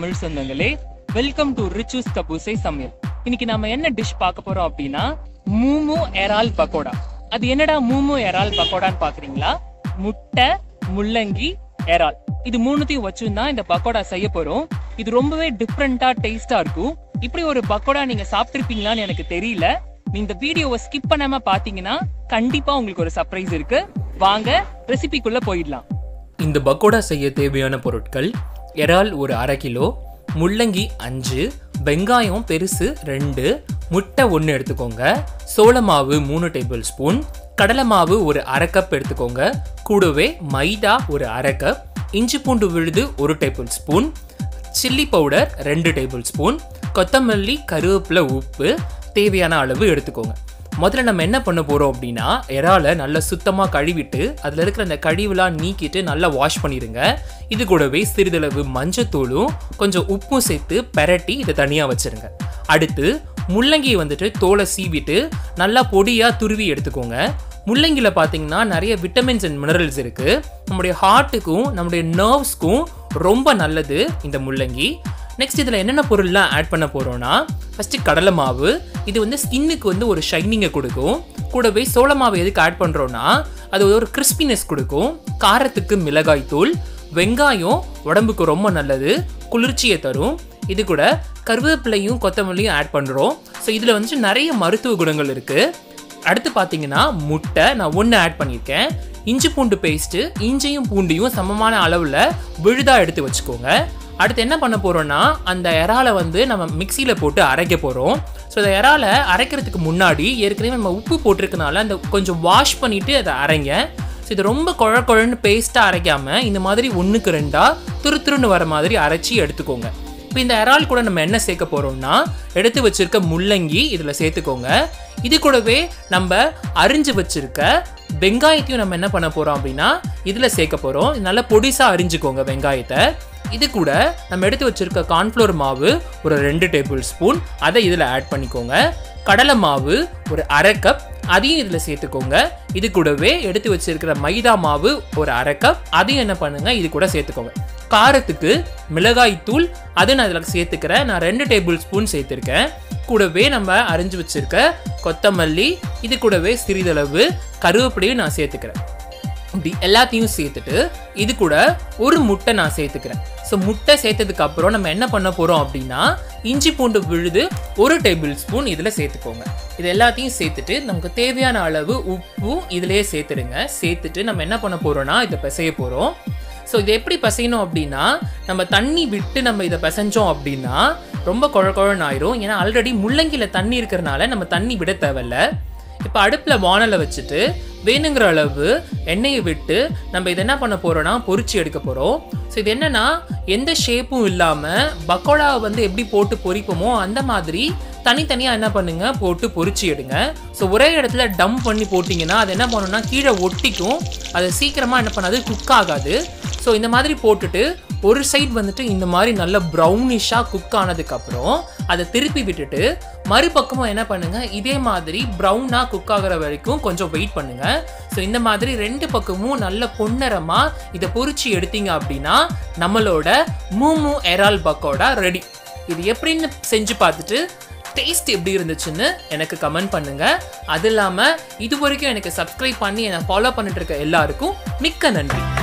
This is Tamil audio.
தமிழ் சொந்தங்களே வெல்கம் டு ரிச்சூஸ் கபூசை சமையல் இன்னைக்கு நாம என்ன டிஷ் பார்க்க போறோம் அப்படின்னா மூமு எறால் பக்கோடா அது என்னடா மூமு எறால் பக்கோடான்னு பாக்குறீங்களா முட்டை முள்ளங்கி எறால் இது மூணுத்தையும் வச்சு தான் இந்த பக்கோடா செய்ய போறோம் இது ரொம்பவே டிஃப்ரெண்டா டேஸ்டா இருக்கும் இப்படி ஒரு பக்கோடா நீங்க சாப்பிட்டிருப்பீங்களான்னு எனக்கு தெரியல நீங்க இந்த வீடியோவை ஸ்கிப் பண்ணாம பாத்தீங்கன்னா கண்டிப்பா உங்களுக்கு ஒரு சர்ப்ரைஸ் இருக்கு வாங்க ரெசிபிக்குள்ள போயிடலாம் இந்த பக்கோடா செய்ய தேவையான பொருட்கள் இறால் ஒரு அரை கிலோ முள்ளங்கி அஞ்சு வெங்காயம் பெருசு ரெண்டு முட்டை ஒன்று எடுத்துக்கோங்க சோள மாவு மூணு டேபிள் ஸ்பூன் கடலை மாவு ஒரு அரை கப் எடுத்துக்கோங்க கூடவே மைதா ஒரு அரை கப் இஞ்சி பூண்டு விழுது ஒரு டேபிள் ஸ்பூன் சில்லி பவுடர் ரெண்டு டேபிள் ஸ்பூன் கொத்தமல்லி கருவேப்பிலை உப்பு தேவையான அளவு எடுத்துக்கோங்க முதல்ல நம்ம என்ன பண்ண போகிறோம் அப்படின்னா இறாலை நல்லா சுத்தமாக கழுவிட்டு அதில் இருக்கிற அந்த கழிவுலாம் நீக்கிட்டு நல்லா வாஷ் பண்ணிடுங்க இது கூடவே சிறிதளவு மஞ்சத்தூளும் கொஞ்சம் உப்பும் சேர்த்து பெரட்டி இதை தனியாக வச்சிருங்க அடுத்து முள்ளங்கி வந்துட்டு தோலை சீவிட்டு நல்லா பொடியாக துருவி எடுத்துக்கோங்க முள்ளங்கியில் பார்த்தீங்கன்னா நிறைய விட்டமின்ஸ் அண்ட் மினரல்ஸ் இருக்குது நம்முடைய ஹார்ட்டுக்கும் நம்முடைய நர்வ்ஸ்க்கும் ரொம்ப நல்லது இந்த முள்ளங்கி நெக்ஸ்ட் இதில் என்னென்ன பொருள்லாம் ஆட் பண்ண போகிறோன்னா ஃபஸ்ட்டு கடலை மாவு இது வந்து ஸ்கின்னுக்கு வந்து ஒரு ஷைனிங்கை கொடுக்கும் கூடவே சோள மாவு எதுக்கு ஆட் பண்ணுறோன்னா அது ஒரு கிறிஸ்பினஸ் கொடுக்கும் காரத்துக்கு மிளகாய் தூள் வெங்காயம் உடம்புக்கு ரொம்ப நல்லது குளிர்ச்சியை தரும் இது கூட கருவேப்பிலையும் கொத்தமல்லியும் ஆட் பண்ணுறோம் ஸோ இதில் வந்துட்டு நிறைய மருத்துவ குணங்கள் இருக்குது அடுத்து பார்த்தீங்கன்னா முட்டை நான் ஒன்று ஆட் பண்ணியிருக்கேன் இஞ்சி பூண்டு பேஸ்ட்டு இஞ்சியும் பூண்டையும் சமமான அளவில் விழுதா எடுத்து வச்சுக்கோங்க அடுத்து என்ன பண்ண போகிறோன்னா அந்த இறாலை வந்து நம்ம மிக்சியில் போட்டு அரைக்க போகிறோம் ஸோ அந்த இறாலை அரைக்கிறதுக்கு முன்னாடி ஏற்கனவே நம்ம உப்பு போட்டிருக்கனால அந்த கொஞ்சம் வாஷ் பண்ணிவிட்டு அதை அரைங்க ஸோ இது ரொம்ப குழ குழன்னு பேஸ்ட்டாக அரைக்காமல் இந்த மாதிரி ஒன்றுக்கு ரெண்டாக துரு துருன்னு வர மாதிரி அரைச்சி எடுத்துக்கோங்க இப்போ இந்த இறால் கூட நம்ம என்ன சேர்க்க போகிறோம்னா எடுத்து வச்சிருக்க முள்ளங்கி இதில் சேர்த்துக்கோங்க இது கூடவே நம்ம அரிஞ்சு வச்சிருக்க வெங்காயத்தையும் நம்ம என்ன பண்ண போகிறோம் அப்படின்னா இதில் சேர்க்க போகிறோம் நல்லா பொடிசாக அரிஞ்சுக்கோங்க வெங்காயத்தை இது கூட நம்ம எடுத்து வச்சிருக்க கார்ன்ஃப்ளவர் மாவு ஒரு ரெண்டு டேபிள் ஸ்பூன் அதை இதில் ஆட் பண்ணிக்கோங்க கடலை மாவு ஒரு அரை கப் அதையும் இதில் சேர்த்துக்கோங்க இது கூடவே எடுத்து வச்சிருக்கிற மைதா மாவு ஒரு அரை கப் அதையும் என்ன பண்ணுங்க இது கூட சேர்த்துக்கோங்க காரத்துக்கு மிளகாய் தூள் அது நான் இதில் சேர்த்துக்கிறேன் நான் ரெண்டு டேபிள் ஸ்பூன் சேர்த்துருக்கேன் கூடவே நம்ம அரிஞ்சு வச்சிருக்க கொத்தமல்லி இது கூடவே சிறிதளவு கருவேப்பிலையும் நான் சேர்த்துக்கிறேன் இப்படி எல்லாத்தையும் சேர்த்துட்டு இது கூட ஒரு முட்டை நான் சேர்த்துக்கிறேன் ஸோ முட்டை சேர்த்ததுக்கு அப்புறம் நம்ம என்ன பண்ண போகிறோம் அப்படின்னா இஞ்சி பூண்டு விழுது ஒரு டேபிள் ஸ்பூன் இதில் சேர்த்துக்கோங்க இது எல்லாத்தையும் சேர்த்துட்டு நமக்கு தேவையான அளவு உப்பும் இதிலேயே சேர்த்துடுங்க சேர்த்துட்டு நம்ம என்ன பண்ண போகிறோம்னா இதை பிசைய போகிறோம் ஸோ இது எப்படி பிசையணும் அப்படின்னா நம்ம தண்ணி விட்டு நம்ம இதை பிசைஞ்சோம் அப்படின்னா ரொம்ப குழ குழன்னு ஆயிரும் ஏன்னா ஆல்ரெடி முள்ளங்கியில் தண்ணி இருக்கிறனால நம்ம தண்ணி விட தேவையில்ல இப்போ அடுப்பில் வானலை வச்சுட்டு வேணுங்கிற அளவு எண்ணெயை விட்டு நம்ம இதை என்ன பண்ண போகிறோன்னா பொரிச்சு எடுக்க போகிறோம் ஸோ இது என்னன்னா எந்த ஷேப்பும் இல்லாமல் பக்கோடாவை வந்து எப்படி போட்டு பொரிப்போமோ அந்த மாதிரி தனித்தனியாக என்ன பண்ணுங்க போட்டு பொரிச்சு எடுங்க ஸோ ஒரே இடத்துல டம்ப் பண்ணி போட்டிங்கன்னா அது என்ன பண்ணுன்னா கீழே ஒட்டிக்கும் அது சீக்கிரமாக என்ன பண்ணாது குக் ஆகாது ஸோ இந்த மாதிரி போட்டுட்டு ஒரு சைடு வந்துட்டு இந்த மாதிரி நல்ல ப்ரௌனிஷாக குக் ஆனதுக்கப்புறம் அதை திருப்பி விட்டுட்டு மறுபக்கமும் என்ன பண்ணுங்க இதே மாதிரி ப்ரௌனாக குக் ஆகிற வரைக்கும் கொஞ்சம் வெயிட் பண்ணுங்க ஸோ இந்த மாதிரி ரெண்டு பக்கமும் நல்ல பொன்னரமாக இதை பொரிச்சு எடுத்தீங்க அப்படின்னா நம்மளோட மூமு எரால் பக்கோடா ரெடி இது எப்படின்னு செஞ்சு பார்த்துட்டு டேஸ்ட் எப்படி இருந்துச்சுன்னு எனக்கு கமெண்ட் பண்ணுங்க அது இல்லாமல் இது வரைக்கும் எனக்கு சப்ஸ்கிரைப் பண்ணி என்னை ஃபாலோ பண்ணிட்டு இருக்க எல்லாருக்கும் மிக்க நன்றி